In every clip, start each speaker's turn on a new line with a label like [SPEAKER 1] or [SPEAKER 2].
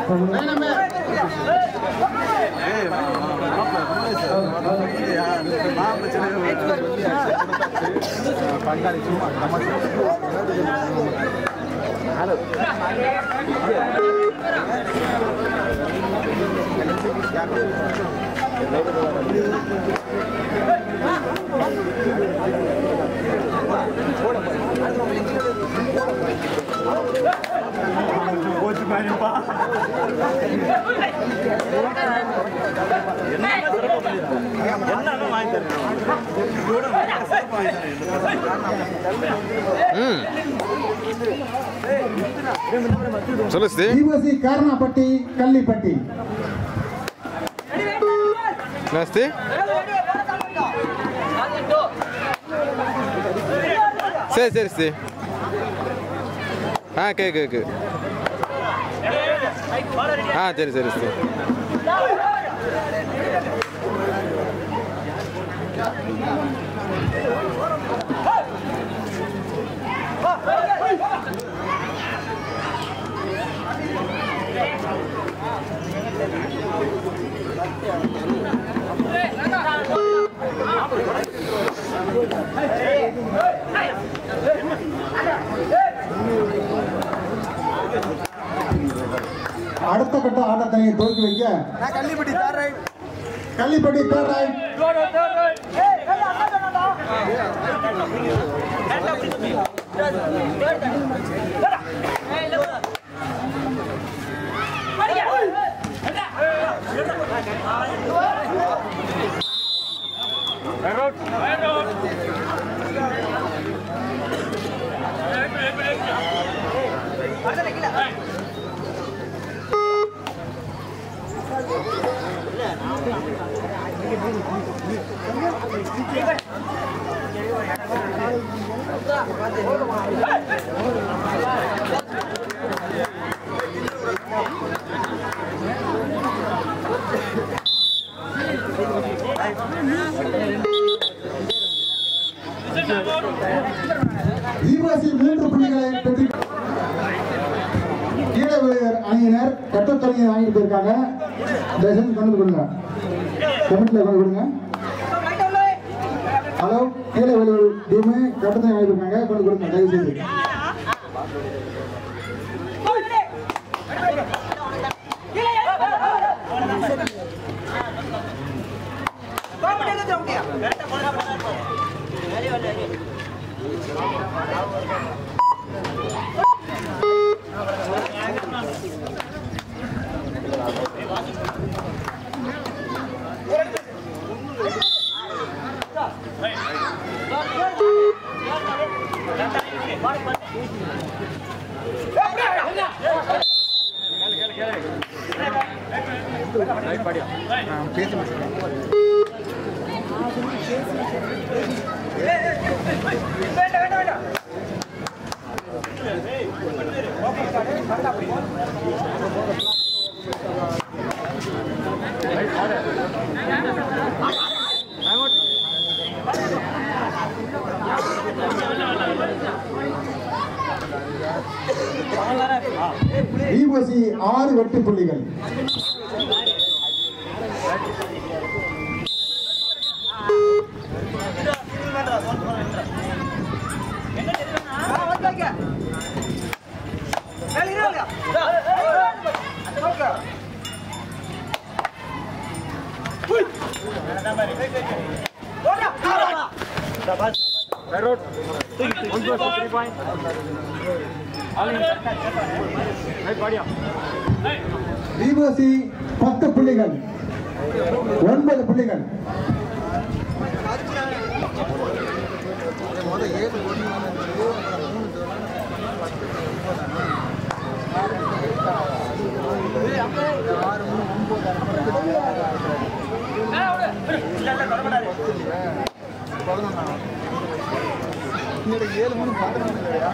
[SPEAKER 1] ம் சொல்லு ஸ்ரீ
[SPEAKER 2] டிஓசி காரணப்பட்டி கள்ளிப்பட்டி
[SPEAKER 1] என்ன ஸ்ரீ சரி சரி ஸ்ரீ ஆ கேக்கு கேக்கு ஆ சரி சரி ஸ்ரீ
[SPEAKER 2] அடுத்த கட்ட ஆட்டத்தை துவக்கி வைக்க
[SPEAKER 3] Kallipatti third right
[SPEAKER 2] Kallipatti third right D O C மூன்று புள்ளிகளை பெற்று கீழவியர் அணியினர் கட்டத்தொகையை வாங்கிட்டு போயிருக்காங்க தயவுசெய்து கொண்டு வந்து கொடுங்க கமிட்டியில் கொண்டு கொடுங்க ஹலோ கீழே வெளியூர் டீமு கட்டத்தை வாங்கிட்டு இருக்காங்க கொண்டு கொடுங்க தயவு செய்து டிஓசி ஆறு வெட்டு புள்ளிகள் டிஓசி பத்து புள்ளிகள் ஒன்பது புள்ளிகள்
[SPEAKER 3] ஏழு மூணு பதினொன்று இல்லையா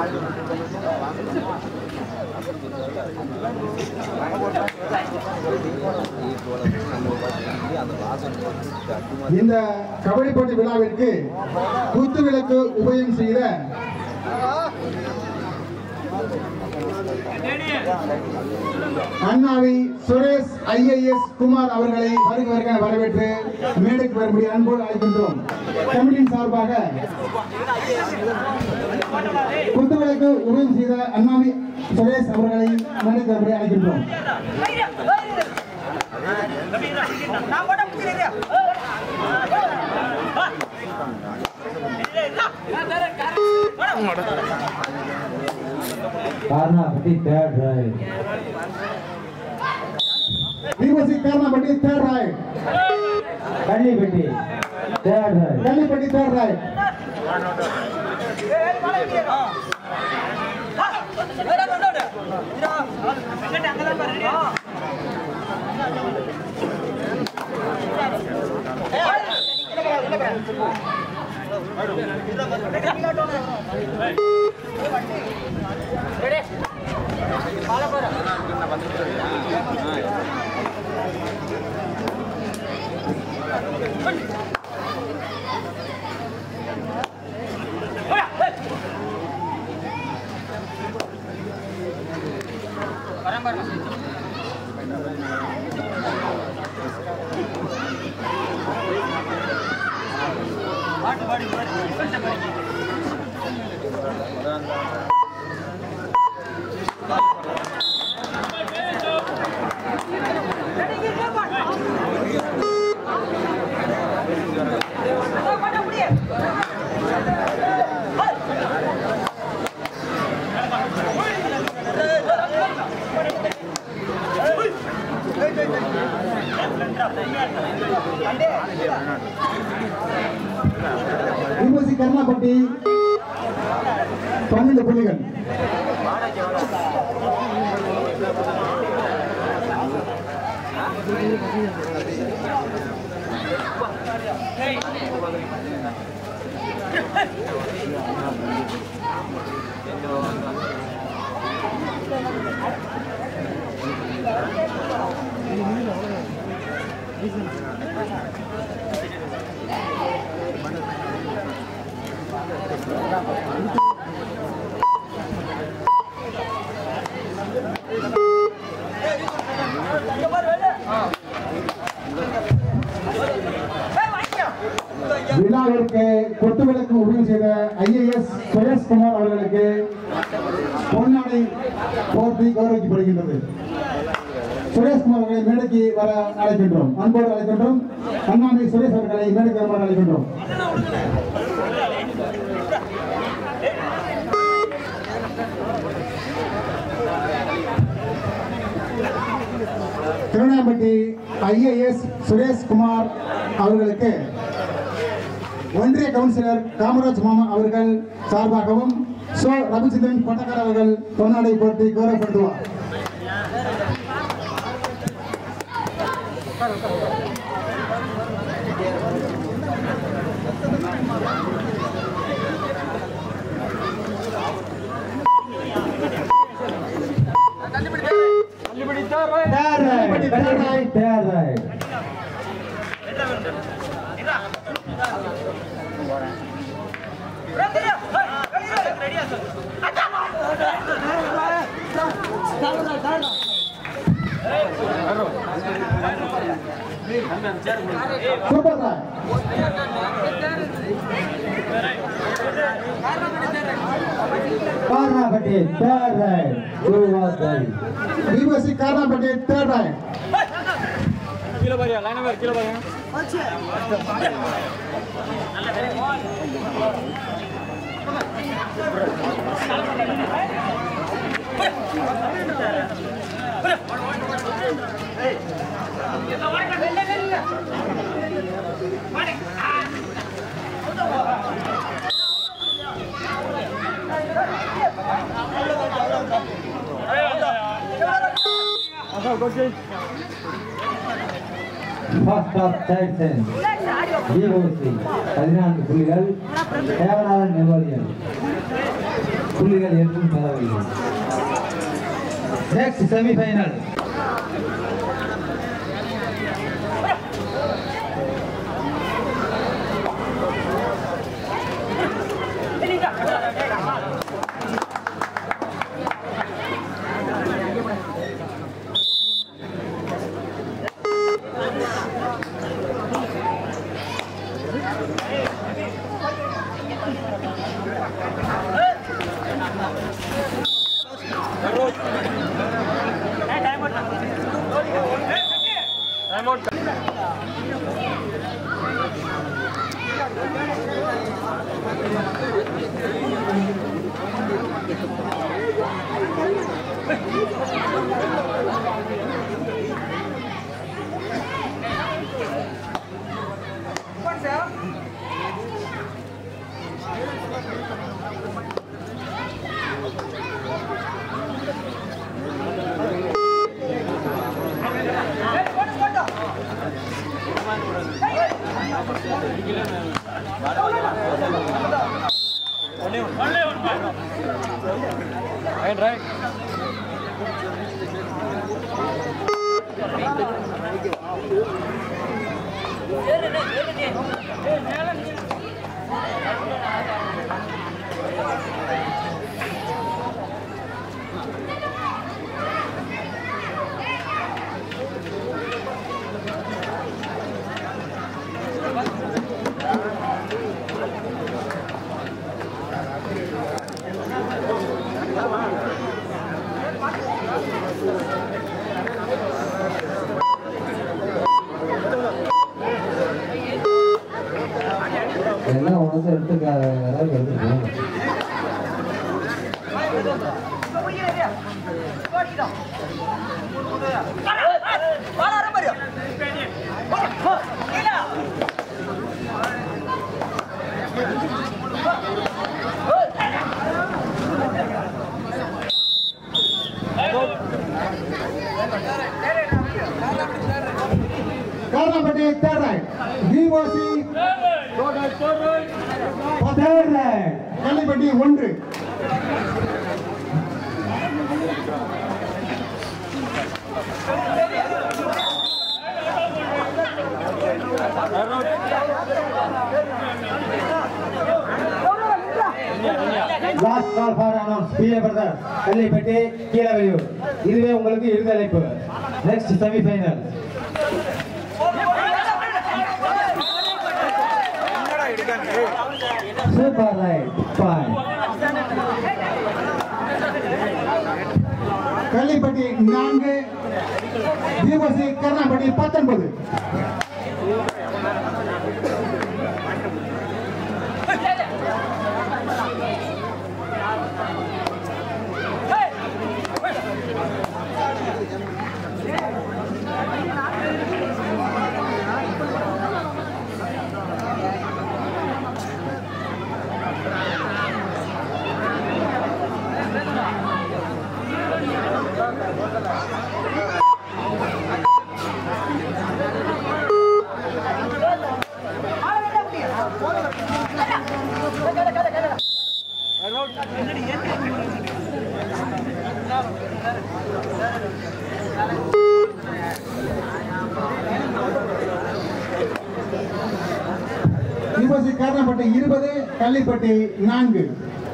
[SPEAKER 2] இந்த கபடி போட்டி விழாவிற்கு குத்துவிளக்கு உபயம் செய்த அண்ணாவி சுரேஷ் ஐஏஎஸ் குமார் அவர்களை வருக வருக வரவேற்று மேடைக்கு வரும்படி அன்போடு அழைக்கின்றோம் கமிட்டியின் சார்பாக குத்துவிளக்கு உபயம் செய்த அண்ணாவி சுரேஷ் அவர்களை மேடைக்கு வரும்படி அழைக்கின்றோம்
[SPEAKER 3] நான் போட்ட புரியலையா
[SPEAKER 4] காரணாபட்டி தேர்ட் ரைட்
[SPEAKER 2] தீபசி காரணப்பட்டி தேர்ட் ராய்
[SPEAKER 4] Kallipatti third right
[SPEAKER 2] Kallipatti third ராய் தீபசி கருணாப்பட்டி பன்னெண்டு புள்ளிகள் விழாவிற்கு கொத்துவிளக்கு உறுதி செய்த ஐஏஎஸ் சுரேஷ்குமார் அவர்களுக்கு பொன்னாடை போர்த்தி கௌரவிக்கப்படுகின்றது சுரேஷ்குமார் அவர்களை மேடைக்கு வர அழைக்கின்றோம் அன்போடு அழைக்கின்றோம் அண்ணாமலை சுரேஷ் அவர்களை மேடைக்கு வருமாறு அழைக்கின்றோம் திருவண்ணாமட்டி ஐஏஎஸ் சுரேஷ்குமார் அவர்களுக்கு ஒன்றிய கவுன்சிலர் காமராஜ் மாமா அவர்கள் சார்பாகவும் சோ ரவிச்சந்திரன் பட்டக்கார் அவர்கள் பொன்னாடை போட்டி கௌரவப்படுத்துவார்
[SPEAKER 4] third right Kallipatti third right
[SPEAKER 2] super sir
[SPEAKER 4] Karanapatti third right டூ வாஸ் ரைட்
[SPEAKER 2] டிபிஎஸ்சி காரணப்பட்டி தேர்ட் ராய்
[SPEAKER 4] ஃபர்ஸ்ட் ஆஃப் தேர்ட் சென்ஸ் டிஓசி பதினான்கு புள்ளிகள் தேவநாதன் மெமோரியல் புள்ளிகள் எதுவும் பெறவில்லை நெக்ஸ்ட் செமிஃபைனல் எல்லாம் உனக்கு எடுத்துக்க யாராவது எடுத்துக்கணும்
[SPEAKER 2] Karanapatti third right V O C
[SPEAKER 4] third right
[SPEAKER 2] Kallipatti ஒன்று
[SPEAKER 4] லாஸ்ட் கால் ஃபார் அனௌன்ஸ் பிஏ பிரதர் கல்லிப்பட்டி கீழவெளியூர் இதுவே உங்களுக்கு இறுதி அழைப்பு next semifinal super right fine
[SPEAKER 2] Kallipatti நான்கு விஓசி கருணாப்பட்டி பத்தொன்பது விஓசி கருணாப்பட்டி இருபது கள்ளிப்பட்டி நான்கு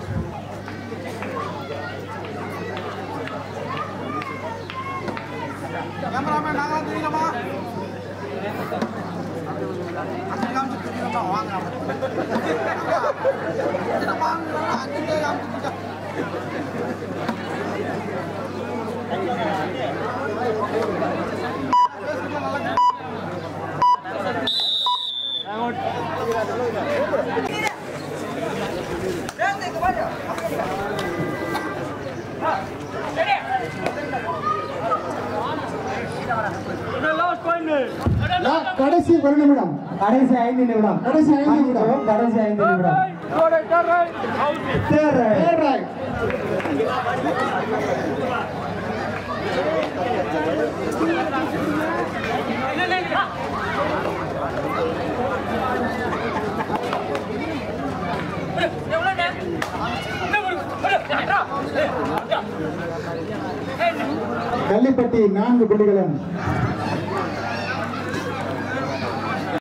[SPEAKER 2] லா- கடைசி ஒரு நிமிடம்
[SPEAKER 4] கடைசி ஐந்து நிமிடம்
[SPEAKER 2] கடைசி ஐந்து நிமிடம்.
[SPEAKER 4] கடைசி ஐந்து நிமிடம் தேர்ட் ரைட்
[SPEAKER 2] தேர்ட் ரைட்
[SPEAKER 3] எவ்வளவு
[SPEAKER 2] கள்ளிப்பட்டி நான்கு புள்ளிகளும்